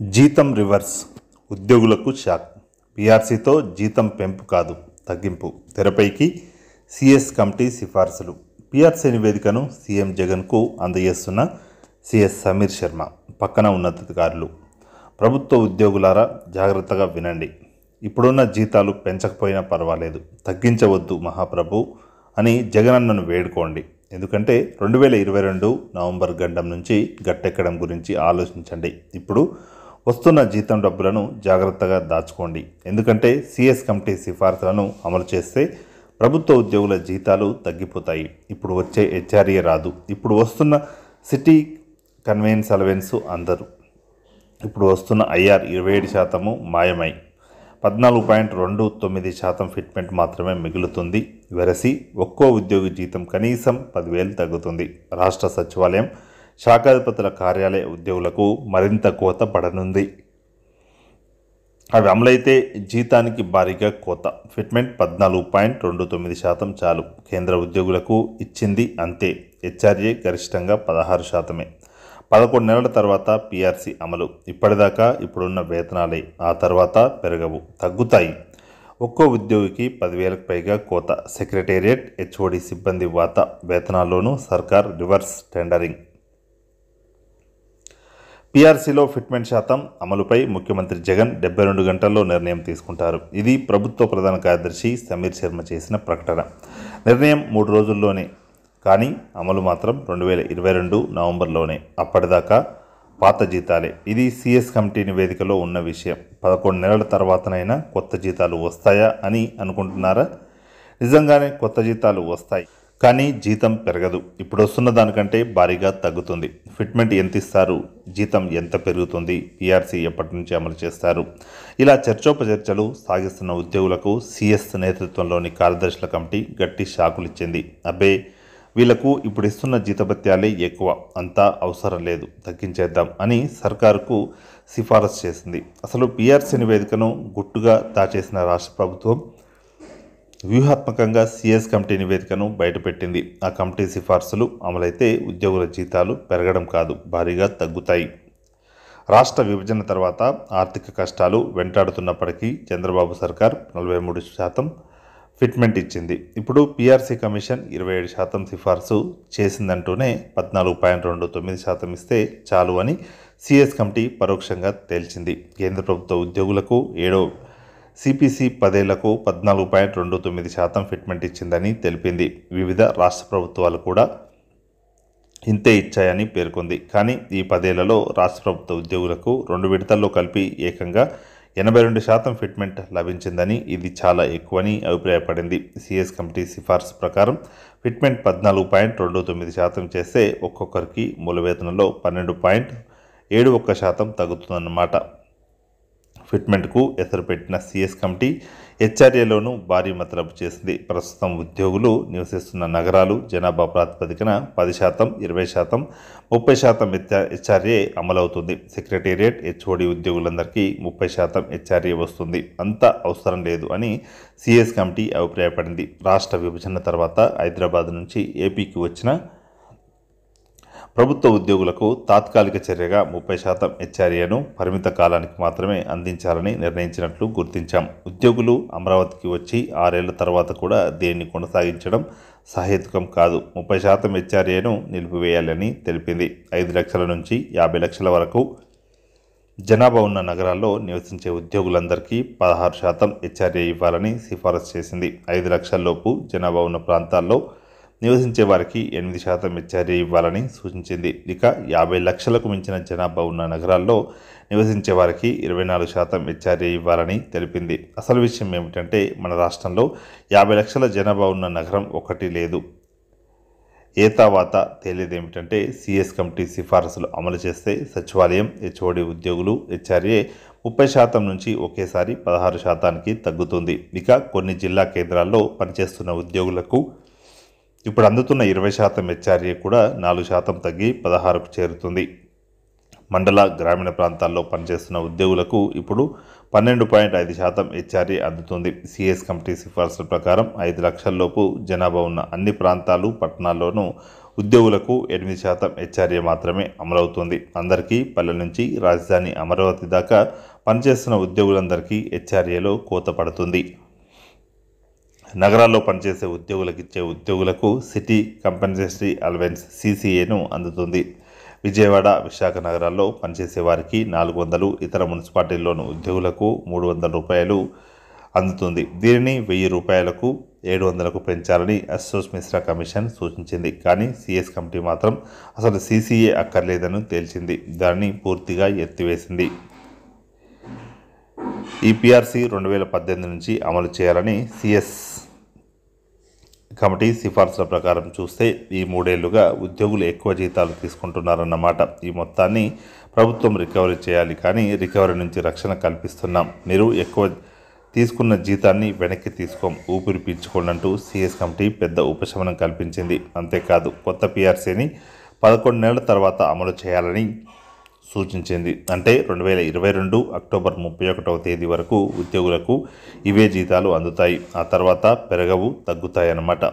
జీతం రివర్స్ ఉద్యోగులకు షాక్ పీఆర్సీతో జీతం పెంపు కాదు తగ్గింపు తెరపైకి సిఎస్ కమిటీ సిఫార్సులు పీఆర్సీ నివేదికను సీఎం జగన్కు అందజేస్తున్న సిఎస్ సమీర్ శర్మ పక్కన ఉన్నతాధికారులు ప్రభుత్వ ఉద్యోగులారా జాగ్రత్తగా వినండి ఇప్పుడున్న జీతాలు పెంచకపోయినా పర్వాలేదు తగ్గించవద్దు మహాప్రభు అని జగనన్నను వేడుకోండి ఎందుకంటే రెండు వేల ఇరవై రెండు నవంబర్ గండం నుంచి గట్టెక్కడం గురించి ఆలోచించండి ఇప్పుడు వస్తున్న జీతం డబ్బులను జాగ్రత్తగా దాచుకోండి ఎందుకంటే సిఎస్ కమిటీ సిఫార్సులను అమలు చేస్తే ప్రభుత్వ ఉద్యోగుల జీతాలు తగ్గిపోతాయి ఇప్పుడు వచ్చే హెచ్ఆర్ఏ రాదు ఇప్పుడు వస్తున్న సిటీ కన్వెన్స్ అలవెన్స్ అందరు ఇప్పుడు వస్తున్న ఐఆర్ ఇరవై ఏడు శాతము మాయమై పద్నాలుగు పాయింట్ రెండు తొమ్మిది శాతం ఫిట్మెంట్ మాత్రమే మిగులుతుంది వెరసి ఒక్కో ఉద్యోగి జీతం కనీసం పదివేలు తగ్గుతుంది రాష్ట్ర సచివాలయం శాఖాధిపతుల కార్యాలయ ఉద్యోగులకు మరింత కోత పడనుంది అవి అమలైతే జీతానికి భారీగా కోత ఫిట్మెంట్ పద్నాలుగు పాయింట్ రెండు తొమ్మిది శాతం చాలు కేంద్ర ఉద్యోగులకు ఇచ్చింది అంతే హెచ్ఆర్ఏ గరిష్టంగా పదహారు శాతమే పదకొండు నెలల తర్వాత పీఆర్సీ అమలు ఇప్పటిదాకా ఇప్పుడున్న వేతనాలే ఆ తర్వాత పెరగవు తగ్గుతాయి ఒక్కో ఉద్యోగికి పదివేలకు పైగా కోత సెక్రటేరియట్ హెచ్ఓడి సిబ్బంది వాత వేతనాల్లోనూ సర్కార్ రివర్స్ టెండరింగ్ పీఆర్సీలో ఫిట్మెంట్ శాతం అమలుపై ముఖ్యమంత్రి జగన్ డెబ్బై రెండు గంటల్లో నిర్ణయం తీసుకుంటారు ఇది ప్రభుత్వ ప్రధాన కార్యదర్శి సమీర్ శర్మ చేసిన ప్రకటన నిర్ణయం మూడు రోజుల్లోనే కానీ అమలు మాత్రం రెండు వేల ఇరవై రెండు నవంబర్లోనే అప్పటిదాకా పాత జీతాలే ఇది సిఎస్ కమిటీ నివేదికలో ఉన్న విషయం పదకొండు నెలల తర్వాతనైనా కొత్త జీతాలు వస్తాయా అని అనుకుంటున్నారా నిజంగానే కొత్త జీతాలు వస్తాయి కానీ జీతం పెరగదు ఇప్పుడు వస్తున్న దానికంటే భారీగా తగ్గుతుంది ఫిట్మెంట్ ఎంత ఇస్తారు జీతం ఎంత పెరుగుతుంది పీఆర్సీ ఎప్పటి నుంచి అమలు చేస్తారు ఇలా చర్చోపచర్చలు సాగిస్తున్న ఉద్యోగులకు సిఎస్ నేతృత్వంలోని కార్యదర్శుల కమిటీ గట్టి షాకులు ఇచ్చింది అబ్బే వీళ్లకు ఇప్పుడు ఇస్తున్న జీతభత్యాలే ఎక్కువ అంతా అవసరం లేదు తగ్గించేద్దాం అని సర్కారుకు సిఫారసు చేసింది అసలు పీఆర్సీ నివేదికను గుట్టుగా దాచేసిన రాష్ట్ర ప్రభుత్వం వ్యూహాత్మకంగా సిఎస్ కమిటీ నివేదికను బయటపెట్టింది ఆ కమిటీ సిఫార్సులు అమలైతే ఉద్యోగుల జీతాలు పెరగడం కాదు భారీగా తగ్గుతాయి రాష్ట్ర విభజన తర్వాత ఆర్థిక కష్టాలు వెంటాడుతున్నప్పటికీ చంద్రబాబు సర్కార్ నలభై మూడు శాతం ఫిట్మెంట్ ఇచ్చింది ఇప్పుడు పీఆర్సీ కమిషన్ ఇరవై ఏడు శాతం సిఫార్సు చేసిందంటూనే పద్నాలుగు పాయింట్ రెండు తొమ్మిది శాతం ఇస్తే చాలు అని సిఎస్ కమిటీ పరోక్షంగా తేల్చింది కేంద్ర ప్రభుత్వ ఉద్యోగులకు ఏడో సిపిసి పదేళ్లకు పద్నాలుగు పాయింట్ రెండు తొమ్మిది శాతం ఫిట్మెంట్ ఇచ్చిందని తెలిపింది వివిధ రాష్ట్ర ప్రభుత్వాలు కూడా ఇంతే ఇచ్చాయని పేర్కొంది కానీ ఈ పదేళ్లలో రాష్ట్ర ప్రభుత్వ ఉద్యోగులకు రెండు విడతల్లో కలిపి ఏకంగా ఎనభై రెండు శాతం ఫిట్మెంట్ లభించిందని ఇది చాలా ఎక్కువని అభిప్రాయపడింది సిఎస్ కమిటీ సిఫార్సు ప్రకారం ఫిట్మెంట్ పద్నాలుగు పాయింట్ రెండు తొమ్మిది శాతం చేస్తే ఒక్కొక్కరికి మూల వేతనంలో పన్నెండు పాయింట్ ఏడు ఒక్క శాతం తగ్గుతుందన్నమాట ఫిట్మెంట్కు ఎసరు పెట్టిన సిఎస్ కమిటీ హెచ్ఆర్ఏలోనూ భారీ మతలబు చేసింది ప్రస్తుతం ఉద్యోగులు నివసిస్తున్న నగరాలు జనాభా ప్రాతిపదికన పది శాతం ఇరవై శాతం ముప్పై శాతం హెచ్ఆర్ఏ అమలవుతుంది సెక్రటేరియట్ హెచ్ఓడి ఉద్యోగులందరికీ ముప్పై శాతం హెచ్ఆర్ఏ వస్తుంది అంత అవసరం లేదు అని సిఎస్ కమిటీ అభిప్రాయపడింది రాష్ట్ర విభజన తర్వాత హైదరాబాద్ నుంచి ఏపీకి వచ్చిన ప్రభుత్వ ఉద్యోగులకు తాత్కాలిక చర్యగా ముప్పై శాతం హెచ్ఆర్ఏను పరిమిత కాలానికి మాత్రమే అందించాలని నిర్ణయించినట్లు గుర్తించాం ఉద్యోగులు అమరావతికి వచ్చి ఆరేళ్ల తర్వాత కూడా దీన్ని కొనసాగించడం సహేతుకం కాదు ముప్పై శాతం హెచ్ఆర్ఏను నిలిపివేయాలని తెలిపింది ఐదు లక్షల నుంచి యాభై లక్షల వరకు జనాభా ఉన్న నగరాల్లో నివసించే ఉద్యోగులందరికీ పదహారు శాతం హెచ్ఆర్ఏ ఇవ్వాలని సిఫారసు చేసింది ఐదు లక్షల్లోపు జనాభా ఉన్న ప్రాంతాల్లో నివసించే వారికి ఎనిమిది శాతం హెచ్ఆర్ఏ ఇవ్వాలని సూచించింది ఇక యాభై లక్షలకు మించిన జనాభా ఉన్న నగరాల్లో నివసించే వారికి ఇరవై నాలుగు శాతం హెచ్ఆర్ఏ ఇవ్వాలని తెలిపింది అసలు విషయం ఏమిటంటే మన రాష్ట్రంలో యాభై లక్షల జనాభా ఉన్న నగరం ఒకటి లేదు ఏతావాత తేలేదేమిటంటే సిఎస్ కమిటీ సిఫారసులు అమలు చేస్తే సచివాలయం హెచ్ఓడి ఉద్యోగులు హెచ్ఆర్ఏ ముప్పై శాతం నుంచి ఒకేసారి పదహారు శాతానికి తగ్గుతుంది ఇక కొన్ని జిల్లా కేంద్రాల్లో పనిచేస్తున్న ఉద్యోగులకు ఇప్పుడు అందుతున్న ఇరవై శాతం హెచ్ఆర్ఏ కూడా నాలుగు శాతం తగ్గి పదహారుకు చేరుతుంది మండల గ్రామీణ ప్రాంతాల్లో పనిచేస్తున్న ఉద్యోగులకు ఇప్పుడు పన్నెండు పాయింట్ ఐదు శాతం హెచ్ఆర్ఏ అందుతుంది సిఎస్ కమిటీ సిఫార్సుల ప్రకారం ఐదు లక్షల్లోపు జనాభా ఉన్న అన్ని ప్రాంతాలు పట్టణాల్లోనూ ఉద్యోగులకు ఎనిమిది శాతం హెచ్ఆర్ఏ మాత్రమే అమలవుతుంది అందరికీ పల్లె నుంచి రాజధాని అమరావతి దాకా పనిచేస్తున్న ఉద్యోగులందరికీ హెచ్ఆర్ఏలో కోత పడుతుంది నగరాల్లో పనిచేసే ఉద్యోగులకు ఇచ్చే ఉద్యోగులకు సిటీ కంపెన్సేటరీ అలవెన్స్ సీసీఏను అందుతుంది విజయవాడ విశాఖ నగరాల్లో పనిచేసే వారికి నాలుగు వందలు ఇతర మున్సిపాలిటీల్లోని ఉద్యోగులకు మూడు వందల రూపాయలు అందుతుంది దీనిని వెయ్యి రూపాయలకు ఏడు వందలకు పెంచాలని అసోస్ మిశ్రా కమిషన్ సూచించింది కానీ సిఎస్ కమిటీ మాత్రం అసలు సీసీఏ అక్కర్లేదని తేల్చింది దాన్ని పూర్తిగా ఎత్తివేసింది ఈ పిఆర్సీ రెండు వేల పద్దెనిమిది నుంచి అమలు చేయాలని సిఎస్ కమిటీ సిఫార్సుల ప్రకారం చూస్తే ఈ మూడేళ్లుగా ఉద్యోగులు ఎక్కువ జీతాలు తీసుకుంటున్నారన్నమాట ఈ మొత్తాన్ని ప్రభుత్వం రికవరీ చేయాలి కానీ రికవరీ నుంచి రక్షణ కల్పిస్తున్నాం మీరు ఎక్కువ తీసుకున్న జీతాన్ని వెనక్కి తీసుకోం ఊపిరి పీల్చుకోండి అంటూ సిఎస్ కమిటీ పెద్ద ఉపశమనం కల్పించింది అంతేకాదు కొత్త పిఆర్సీని పదకొండు నెలల తర్వాత అమలు చేయాలని సూచించింది అంటే రెండు వేల ఇరవై రెండు అక్టోబర్ ముప్పై ఒకటవ తేదీ వరకు ఉద్యోగులకు ఇవే జీతాలు అందుతాయి ఆ తర్వాత పెరగవు తగ్గుతాయి అన్నమాట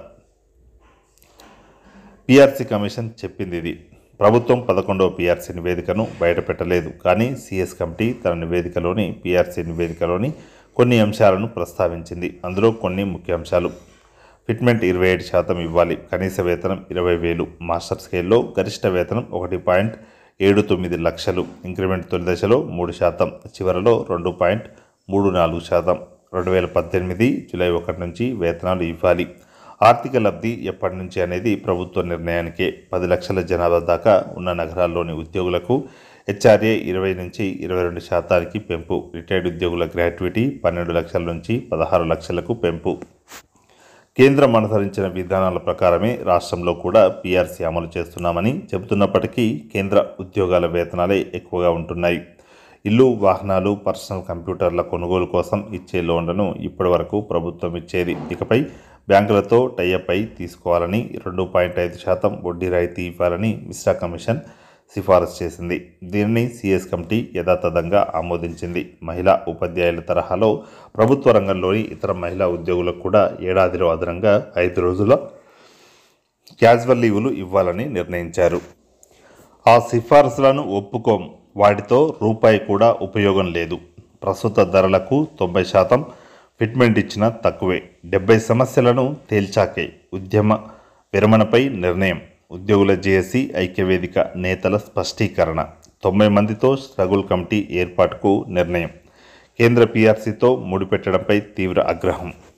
పిఆర్సీ కమిషన్ చెప్పింది ఇది ప్రభుత్వం పదకొండవ పిఆర్సీ నివేదికను బయటపెట్టలేదు కానీ సిఎస్ కమిటీ తన నివేదికలోని పిఆర్సీ నివేదికలోని కొన్ని అంశాలను ప్రస్తావించింది అందులో కొన్ని ముఖ్య అంశాలు ఫిట్మెంట్ ఇరవై ఏడు శాతం ఇవ్వాలి కనీస వేతనం ఇరవై వేలు మాస్టర్ స్కేల్లో గరిష్ట వేతనం ఒకటి పాయింట్ ఏడు తొమ్మిది లక్షలు ఇంక్రిమెంట్ తొలి దశలో మూడు శాతం చివరలో రెండు పాయింట్ మూడు నాలుగు శాతం రెండు వేల పద్దెనిమిది జూలై ఒకటి నుంచి వేతనాలు ఇవ్వాలి ఆర్థిక లబ్ధి ఎప్పటి నుంచి అనేది ప్రభుత్వ నిర్ణయానికే పది లక్షల జనాభా దాకా ఉన్న నగరాల్లోని ఉద్యోగులకు హెచ్ఆర్ఏ ఇరవై నుంచి ఇరవై రెండు శాతానికి పెంపు రిటైర్డ్ ఉద్యోగుల గ్రాట్యుటీ పన్నెండు లక్షల నుంచి పదహారు లక్షలకు పెంపు కేంద్రం అనుసరించిన విధానాల ప్రకారమే రాష్ట్రంలో కూడా పీఆర్సీ అమలు చేస్తున్నామని చెబుతున్నప్పటికీ కేంద్ర ఉద్యోగాల వేతనాలే ఎక్కువగా ఉంటున్నాయి ఇల్లు వాహనాలు పర్సనల్ కంప్యూటర్ల కొనుగోలు కోసం ఇచ్చే లోన్లను ఇప్పటివరకు ప్రభుత్వం ఇచ్చేది ఇకపై బ్యాంకులతో టైఅప్ అయి తీసుకోవాలని రెండు పాయింట్ ఐదు శాతం వడ్డీ రాయితీ ఇవ్వాలని మిశ్రా కమిషన్ సిఫారసు చేసింది దీనిని సిఎస్ కమిటీ యథాతథంగా ఆమోదించింది మహిళా ఉపాధ్యాయుల తరహాలో ప్రభుత్వ రంగంలోని ఇతర మహిళా ఉద్యోగులకు కూడా ఏడాదిలో అదనంగా ఐదు రోజుల క్యాజువల్ లీవులు ఇవ్వాలని నిర్ణయించారు ఆ సిఫారసులను ఒప్పుకోం వాటితో రూపాయి కూడా ఉపయోగం లేదు ప్రస్తుత ధరలకు తొంభై శాతం ఫిట్మెంట్ ఇచ్చిన తక్కువే డెబ్బై సమస్యలను తేల్చాకే ఉద్యమ విరమణపై నిర్ణయం ఉద్యోగుల జేఏసీ ఐక్యవేదిక నేతల స్పష్టీకరణ తొంభై మందితో స్ట్రగుల్ కమిటీ ఏర్పాటుకు నిర్ణయం కేంద్ర పీఆర్సీతో ముడిపెట్టడంపై తీవ్ర ఆగ్రహం